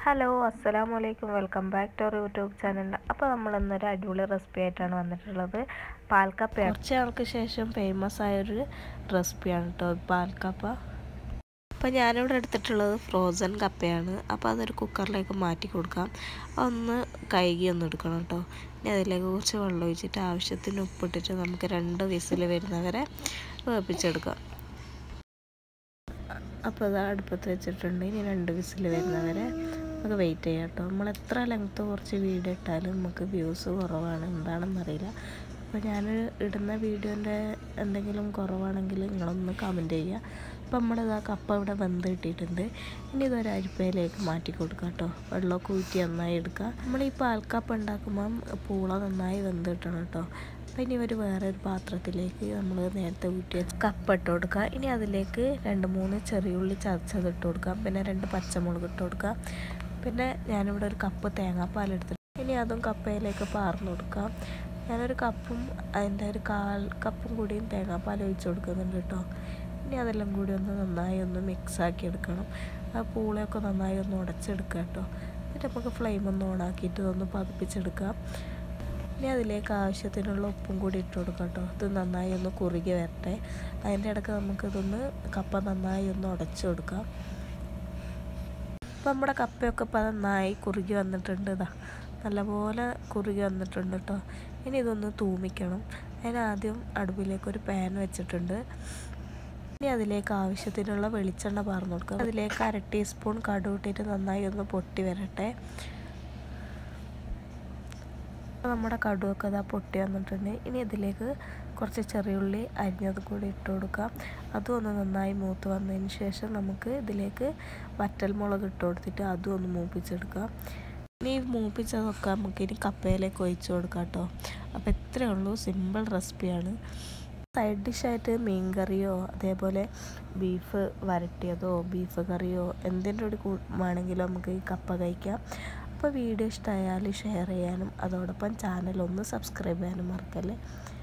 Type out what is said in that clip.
hello അസ്സലാമു അലൈക്കും welcome back to our YouTube channel അപ്പോൾ നമ്മൾ ഇന്നൊരു അടിപൊളി റെസിപ്പി ആയിട്ടാണ് വന്നിട്ടുള്ളത് പാൽക്കപ്പ കുറച്ച് നാൾക്ക് ശേഷം ഫേമസ് ആയൊരു റെസിപ്പിയാണ് കേട്ടോ പാൽക്കപ്പ അപ്പോൾ ഞാനിവിടെ എടുത്തിട്ടുള്ളത് ഫ്രോസൺ കപ്പയാണ് അപ്പോൾ അതൊരു കുക്കറിലേക്ക് മാറ്റി കൊടുക്കാം ഒന്ന് കഴുകി ഒന്ന് എടുക്കണം കേട്ടോ ഇനി അതിലേക്ക് കുറച്ച് വെള്ളം ഒഴിച്ചിട്ട് ആവശ്യത്തിന് ഉപ്പിട്ടിട്ട് നമുക്ക് രണ്ട് വിസിൽ വരുന്നവരെ വേപ്പിച്ചെടുക്കാം അപ്പോൾ അത് അടുപ്പത്ത് വെച്ചിട്ടുണ്ട് ഇനി രണ്ട് വിസിൽ വരുന്നവരെ നമുക്ക് വെയിറ്റ് ചെയ്യാം കേട്ടോ നമ്മൾ എത്ര ലെങ്ത്ത് കുറച്ച് വീഡിയോ ഇട്ടാലും നമുക്ക് വ്യൂസ് കുറവാണ് എന്താണെന്നറിയില്ല അപ്പോൾ ഞാൻ ഇടുന്ന വീഡിയോൻ്റെ എന്തെങ്കിലും കുറവാണെങ്കിൽ നിങ്ങളൊന്ന് കമൻറ്റ് ചെയ്യുക അപ്പോൾ നമ്മളിത് ആ കപ്പ ഇവിടെ വെന്ത് കിട്ടിയിട്ടുണ്ട് ഇനി ഇതൊരു അരിപ്പയിലേക്ക് മാറ്റി കൊടുക്കുക കേട്ടോ വെള്ളമൊക്കെ ഊറ്റി നന്നായി എടുക്കുക നമ്മൾ ഈ പാൽക്കപ്പ ഉണ്ടാക്കുമ്പം പൂള നന്നായി വെന്ത് കിട്ടണം കേട്ടോ അപ്പോൾ ഇനി ഒരു വേറെ ഒരു പാത്രത്തിലേക്ക് നമ്മൾ നേരത്തെ ഊറ്റിയ കപ്പ ഇട്ട് കൊടുക്കുക ഇനി അതിലേക്ക് രണ്ട് മൂന്ന് ചെറിയുള്ളി ചതച്ചത് ഇട്ട് കൊടുക്കുക പിന്നെ രണ്ട് പച്ചമുളക് ഇട്ട് കൊടുക്കുക പിന്നെ ഞാനിവിടെ ഒരു കപ്പ് തേങ്ങാപ്പാൽ എടുത്തിട്ട് ഇനി അതും കപ്പയിലേക്ക് പാർന്നു കൊടുക്കാം ഞാനൊരു കപ്പും അതിൻ്റെ ഒരു കാൽ കപ്പും കൂടിയും തേങ്ങാപ്പാൽ ഒഴിച്ച് കൊടുക്കുന്നുണ്ട് കേട്ടോ ഇനി അതെല്ലാം കൂടി ഒന്ന് നന്നായി ഒന്ന് മിക്സ് ആക്കി എടുക്കണം ആ പൂളയൊക്കെ നന്നായി ഒന്ന് ഉടച്ചെടുക്കുക കേട്ടോ എന്നിട്ട് നമുക്ക് ഫ്ലെയിം ഒന്ന് ഓണാക്കിയിട്ട് ഇതൊന്ന് പതിപ്പിച്ചെടുക്കാം ഇനി അതിലേക്ക് ആവശ്യത്തിനുള്ള ഉപ്പും കൂടി ഇട്ട് കൊടുക്കാം കേട്ടോ ഇത് നന്നായി ഒന്ന് കുറുകി വരട്ടെ അതിൻ്റെ ഇടയ്ക്ക് നമുക്കിതൊന്ന് കപ്പ നന്നായി ഒന്ന് ഉടച്ചു കൊടുക്കാം ഇപ്പം നമ്മുടെ കപ്പയൊക്കെ ഇപ്പം നന്നായി കുറുകി വന്നിട്ടുണ്ട് ഇതാ നല്ലപോലെ കുറുകി വന്നിട്ടുണ്ട് കേട്ടോ ഇനി ഇതൊന്ന് തൂമിക്കണം അതിനാദ്യം അടുപ്പിലേക്ക് ഒരു പാൻ വെച്ചിട്ടുണ്ട് ഇനി അതിലേക്ക് ആവശ്യത്തിനുള്ള വെളിച്ചെണ്ണ പാർന്നു കൊടുക്കുക അതിലേക്ക് അര ടീസ്പൂൺ കടുക് ഇട്ടിട്ട് നന്നായി ഒന്ന് പൊട്ടി വരട്ടെ നമ്മുടെ കടുവൊക്കെ ഇതാ പൊട്ടി വന്നിട്ടുണ്ട് ഇനി ഇതിലേക്ക് കുറച്ച് ചെറിയുള്ളി അരിഞ്ഞത് കൂടി ഇട്ട് കൊടുക്കാം അതും ഒന്ന് നന്നായി മൂത്ത് വന്നതിന് ശേഷം നമുക്ക് ഇതിലേക്ക് വറ്റൽമുളക് ഇട്ട് കൊടുത്തിട്ട് അതും ഒന്ന് മൂപ്പിച്ചെടുക്കാം ഇനി മൂപ്പിച്ചതൊക്കെ നമുക്ക് ഇനി കപ്പയിലേക്ക് ഒഴിച്ച് കൊടുക്കാം കേട്ടോ അപ്പോൾ ഇത്രയേ ഉള്ളൂ സിമ്പിൾ റെസിപ്പിയാണ് സൈഡ് ഡിഷായിട്ട് മീൻ കറിയോ അതേപോലെ ബീഫ് വരട്ടിയതോ ബീഫ് കറിയോ എന്തിൻ്റെ കൂടി വേണമെങ്കിലും നമുക്ക് ഈ കപ്പ കഴിക്കാം അപ്പോൾ വീഡിയോ ഇഷ്ടമായാൽ ഷെയർ ചെയ്യാനും അതോടൊപ്പം ചാനൽ ഒന്ന് സബ്സ്ക്രൈബ് ചെയ്യാനും മറക്കല്ലേ